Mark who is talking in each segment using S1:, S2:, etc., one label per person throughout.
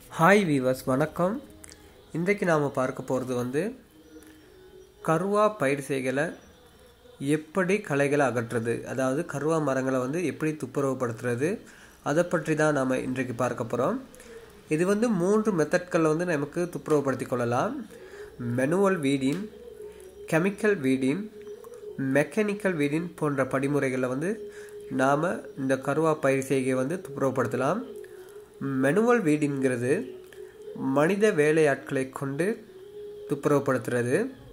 S1: hi viewers வணக்கம் இன்றைக்கு நாம் பார்க்க போகிறது வந்து கருவா பயிர் செய்களை எப்படி களைகளை அகற்றுறது அதாவது கருவா மரங்களை வந்து எப்படி துப்புரவுப்படுத்துறது அதை பற்றி தான் நாம் இன்றைக்கு பார்க்க போகிறோம் இது வந்து மூன்று மெத்தட்களில் வந்து நமக்கு துப்புரவுப்படுத்தி கொள்ளலாம் manual weeding chemical weeding mechanical weeding போன்ற படிமுறைகளில் வந்து நாம் இந்த கருவா பயிர் செய்கையை வந்து துப்புரவுப்படுத்தலாம் மெனுவல் வீடின்கிறது மனித வேலையாட்களை கொண்டு துப்புரவுப்படுத்துறது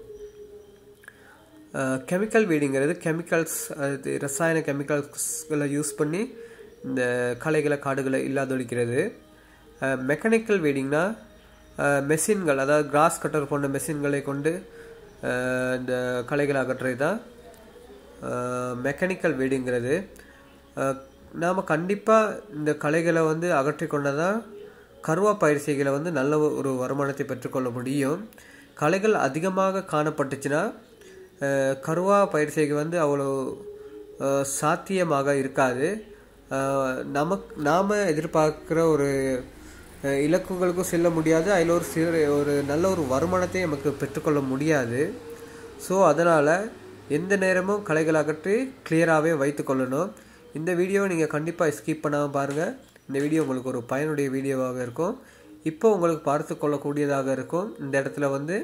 S1: கெமிக்கல் வீடிங்கிறது கெமிக்கல்ஸ் அது ரசாயன கெமிக்கல்ஸ்களை யூஸ் பண்ணி இந்த களைகளை காடுகளை இல்லாதொழிக்கிறது மெக்கானிக்கல் வீடிங்னா மெஷின்கள் அதாவது கிராஸ் கட்டர் போன்ற மெஷின்களை கொண்டு இந்த களைகளை அகற்றுறது தான் மெக்கானிக்கல் வீடுங்கிறது நாம் கண்டிப்பாக இந்த கலைகளை வந்து அகற்றி கொண்டதான் கருவா பயிற்சிகளை வந்து நல்ல ஒரு வருமானத்தை பெற்றுக்கொள்ள முடியும் கலைகள் அதிகமாக காணப்பட்டுச்சுன்னா கருவா பயிற்சிக்கு வந்து அவ்வளோ சாத்தியமாக இருக்காது நமக்கு நாம் எதிர்பார்க்குற ஒரு இலக்குகளுக்கும் செல்ல முடியாது அதில் ஒரு சிறு ஒரு நல்ல ஒரு வருமானத்தை நமக்கு பெற்றுக்கொள்ள முடியாது ஸோ அதனால் எந்த நேரமும் கலைகள் அகற்றி கிளியராகவே வைத்து கொள்ளணும் இந்த வீடியோவை நீங்கள் கண்டிப்பாக ஸ்கிப் பண்ணாமல் பாருங்கள் இந்த வீடியோ உங்களுக்கு ஒரு பயனுடைய வீடியோவாக இருக்கும் இப்போ உங்களுக்கு பார்த்து கொள்ளக்கூடியதாக இருக்கும் இந்த இடத்துல வந்து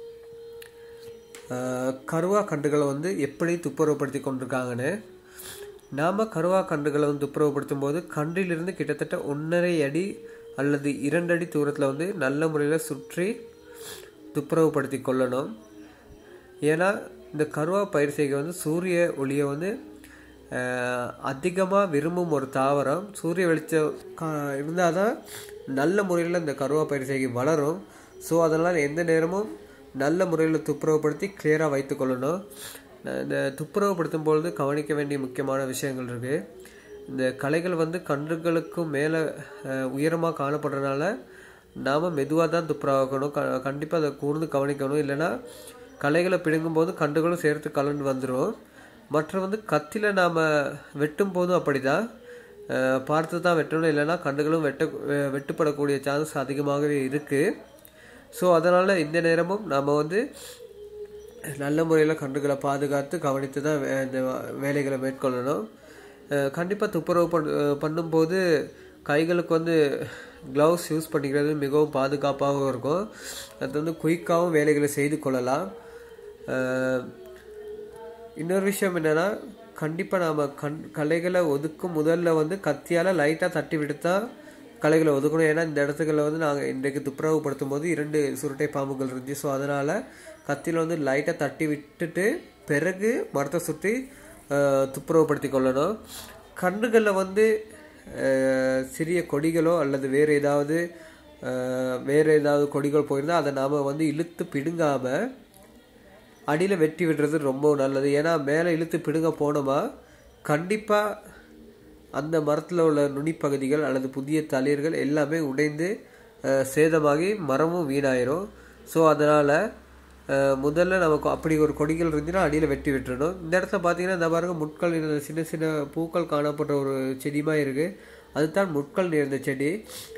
S1: கருவா கன்றுகளை வந்து எப்படி துப்புரவுப்படுத்தி கொண்டிருக்காங்கன்னு நாம் கருவா கன்றுகளை வந்து துப்புரவுப்படுத்தும் போது கன்றிலிருந்து கிட்டத்தட்ட ஒன்றரை அடி அல்லது இரண்டு அடி தூரத்தில் வந்து நல்ல முறையில் சுற்றி துப்புரவுப்படுத்தி கொள்ளணும் ஏன்னா இந்த கருவா பயிர் செய்கை வந்து சூரிய ஒளியை வந்து அதிகமாக விரும்பும் ஒரு தாவரம் சூரிய வெளிச்சம் இருந்தால் தான் நல்ல முறையில் இந்த கருவா பயிர் செய்கை வளரும் ஸோ அதனால் எந்த நேரமும் நல்ல முறையில் துப்புரவுப்படுத்தி கிளியராக வைத்து கொள்ளணும் இந்த துப்புரவுப்படுத்தும் பொழுது கவனிக்க வேண்டிய முக்கியமான விஷயங்கள் இருக்குது இந்த கலைகள் வந்து கன்றுகளுக்கும் மேலே உயரமாக காணப்படுறதுனால நாம் மெதுவாக தான் துப்புரவாக்கணும் க கண்டிப்பாக அதை கூர்ந்து கவனிக்கணும் இல்லைன்னா கலைகளை பிடுங்கும்போது கன்றுகளும் சேர்த்து கலந்து வந்துடும் மற்ற வந்து கத்தியில் நாம் வெட்டும் போதும் அப்படி தான் பார்த்து தான் வெட்டணும் இல்லைன்னா கண்டுகளும் வெட்ட வெட்டுப்படக்கூடிய சான்ஸ் அதிகமாகவே இருக்குது ஸோ அதனால் இந்த நேரமும் நாம் வந்து நல்ல முறையில் கன்றுகளை பாதுகாத்து கவனித்து தான் இந்த வேலைகளை மேற்கொள்ளணும் கண்டிப்பாக துப்புரவு பண் பண்ணும்போது கைகளுக்கு வந்து க்ளவுஸ் யூஸ் பண்ணிக்கிறது மிகவும் பாதுகாப்பாகவும் இருக்கும் அது வந்து குயிக்காகவும் வேலைகளை செய்து கொள்ளலாம் இன்னொரு விஷயம் என்னென்னா கண்டிப்பாக நாம் கண் கலைகளை ஒதுக்கும் முதல்ல வந்து கத்தியால் லைட்டாக தட்டி விட்டு தான் கலைகளை ஒதுக்கணும் ஏன்னா இந்த இடத்துக்களில் வந்து நாங்கள் இன்றைக்கு துப்புரவுப்படுத்தும் போது இரண்டு சுருட்டை பாம்புகள் இருந்துச்சு ஸோ அதனால் கத்தியில் வந்து லைட்டாக தட்டி விட்டுட்டு பிறகு மரத்தை சுற்றி துப்புரவுப்படுத்தி கொள்ளணும் கன்றுகளில் வந்து சிறிய கொடிகளோ அல்லது வேறு ஏதாவது வேறு ஏதாவது கொடிகள் போயிருந்தால் அதை நாம் வந்து இழுத்து பிடுங்காமல் அடியில் வெட்டி விடுறது ரொம்ப நல்லது ஏன்னா மேலே இழுத்து பிடுங்க போனோமா கண்டிப்பாக அந்த மரத்தில் உள்ள நுனிப்பகுதிகள் அல்லது புதிய தளிர்கள் எல்லாமே உடைந்து சேதமாகி மரமும் வீணாயிரும் ஸோ அதனால் முதல்ல நமக்கு அப்படி ஒரு கொடிகள் இருந்துச்சுன்னா அடியில் வெட்டி விட்டுறணும் இந்த இடத்துல பார்த்தீங்கன்னா இந்த பாருங்க முட்கள் சின்ன சின்ன பூக்கள் காணப்படுற ஒரு செடிமாக இருக்குது அதுதான் முட்கள் நேர்ந்த செடி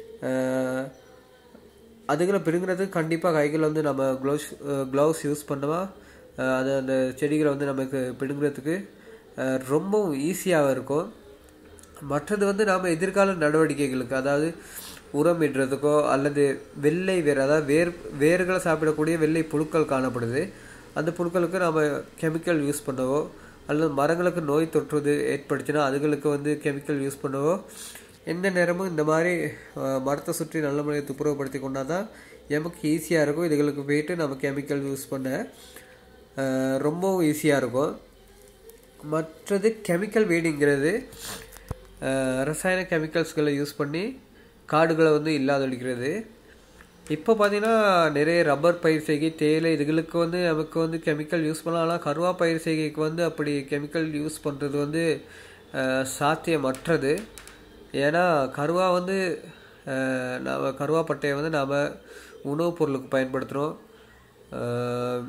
S1: அதுகளை பிடுங்கிறதுக்கு கண்டிப்பாக கைகள் வந்து நம்ம க்ளவுஸ் க்ளவுஸ் யூஸ் பண்ணுவோம் அது அந்த செடிகளை வந்து நமக்கு பிடுங்கிறதுக்கு ரொம்பவும் ஈஸியாக இருக்கும் மற்றது வந்து நாம் எதிர்கால நடவடிக்கைகளுக்கு அதாவது உரம் இடுறதுக்கோ அல்லது வெள்ளை வேர் அதாவது வேர் வேர்களை சாப்பிடக்கூடிய வெள்ளை புழுக்கள் காணப்படுது அந்த புழுக்களுக்கு நாம் கெமிக்கல் யூஸ் பண்ணவோ அல்லது மரங்களுக்கு நோய் தொற்றுவது ஏற்படுச்சுன்னா அதுகளுக்கு வந்து கெமிக்கல் யூஸ் பண்ணவோ எந்த நேரமும் இந்த மாதிரி மரத்தை சுற்றி நல்ல முறையை துப்புரவுப்படுத்தி கொண்டால் தான் நமக்கு ஈஸியாக இருக்கும் இதுகளுக்கு போயிட்டு நம்ம கெமிக்கல் யூஸ் பண்ண ரொம்பவும் ஈஸியாக இருக்கும் மற்றது கெமிக்கல் வீடுங்கிறது ரசாயன கெமிக்கல்ஸ்களை யூஸ் பண்ணி காடுகளை வந்து இல்லாதொழிக்கிறது இப்போ பார்த்தீங்கன்னா நிறைய ரப்பர் பயிர் செய்கை தேயிலை இதுகளுக்கு வந்து நமக்கு வந்து கெமிக்கல் யூஸ் பண்ணலாம் ஆனால் கருவா பயிர் செய்கைக்கு வந்து அப்படி கெமிக்கல் யூஸ் பண்ணுறது வந்து சாத்தியமற்றது ஏன்னா கருவா வந்து நாம் கருவா பட்டையை வந்து நாம் உணவுப் பொருளுக்கு பயன்படுத்துகிறோம்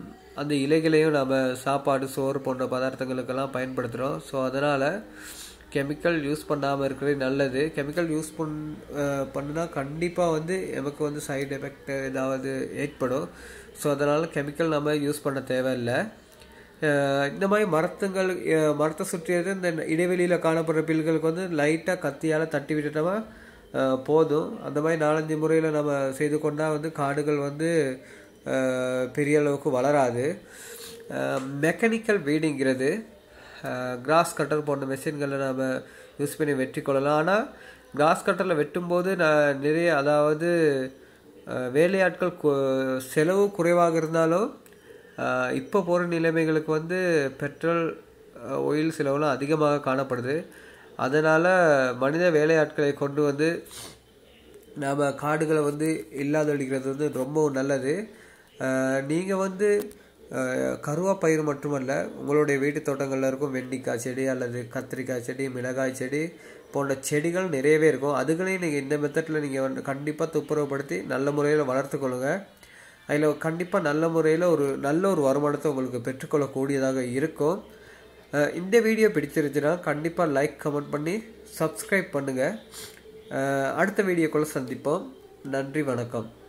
S1: அந்த இலைகளையும் நாம் சாப்பாடு சோறு போன்ற பதார்த்தங்களுக்கெல்லாம் பயன்படுத்துகிறோம் ஸோ அதனால் கெமிக்கல் யூஸ் பண்ணாமல் இருக்கிறது நல்லது கெமிக்கல் யூஸ் பண் பண்ணுனா கண்டிப்பாக வந்து நமக்கு வந்து சைடு எஃபெக்ட் ஏதாவது ஏற்படும் ஸோ அதனால் கெமிக்கல் நம்ம யூஸ் பண்ண தேவையில்லை அஹ் இந்த மாதிரி மரத்துங்கள் அஹ் மரத்தை சுற்றியது இந்த இடைவெளியில் காணப்படுற பில்களுக்கு வந்து லைட்டாக கத்தியால் தட்டி விட்டுட்டோமா அஹ் போதும் அந்த மாதிரி நாலஞ்சு முறையில் நம்ம செய்து கொண்டால் வந்து காடுகள் வந்து அஹ் பெரிய அளவுக்கு வளராது மெக்கானிக்கல் வீடுங்கிறது கிராஸ் கட்டர் போன்ற மெஷின்களை நம்ம யூஸ் பண்ணி வெட்டி கொள்ளலாம் ஆனால் கிராஸ் கட்டரில் வெட்டும்போது நான் நிறைய அதாவது அஹ் வேலையாட்கள் கு- செலவு குறைவாக இருந்தாலும் அஹ் இப்போ போகிற நிலைமைகளுக்கு வந்து பெட்ரோல் ஒயில் செலவுலாம் அதிகமாக காணப்படுது அதனால் மனித வேலையாட்களை கொண்டு வந்து நாம் காடுகளை வந்து இல்லாதொழிக்கிறது வந்து ரொம்ப நல்லது நீங்கள் வந்து அஹ், கருவா பயிர் மட்டுமல்ல உங்களுடைய வீட்டு தோட்டங்களில் இருக்கும் வெண்டிக்காய் செடி அல்லது கத்திரிக்காய் செடி மிளகாய் செடி போன்ற செடிகள் நிறையவே இருக்கும் அதுகளையும் நீங்கள் இந்த மெத்தடில் நீங்கள் வந்து கண்டிப்பாக துப்புரவுப்படுத்தி நல்ல முறையில் வளர்த்து கொள்ளுங்கள் அதில் கண்டிப்பாக நல்ல முறையில் ஒரு நல்ல ஒரு வருமானத்தை உங்களுக்கு பெற்றுக்கொள்ளக்கூடியதாக இருக்கும் அஹ் இந்த வீடியோ பிடிச்சிருச்சுன்னா கண்டிப்பாக லைக் கமெண்ட் பண்ணி சப்ஸ்கிரைப் பண்ணுங்கள் அடுத்த வீடியோக்குள்ளே சந்திப்போம் நன்றி வணக்கம்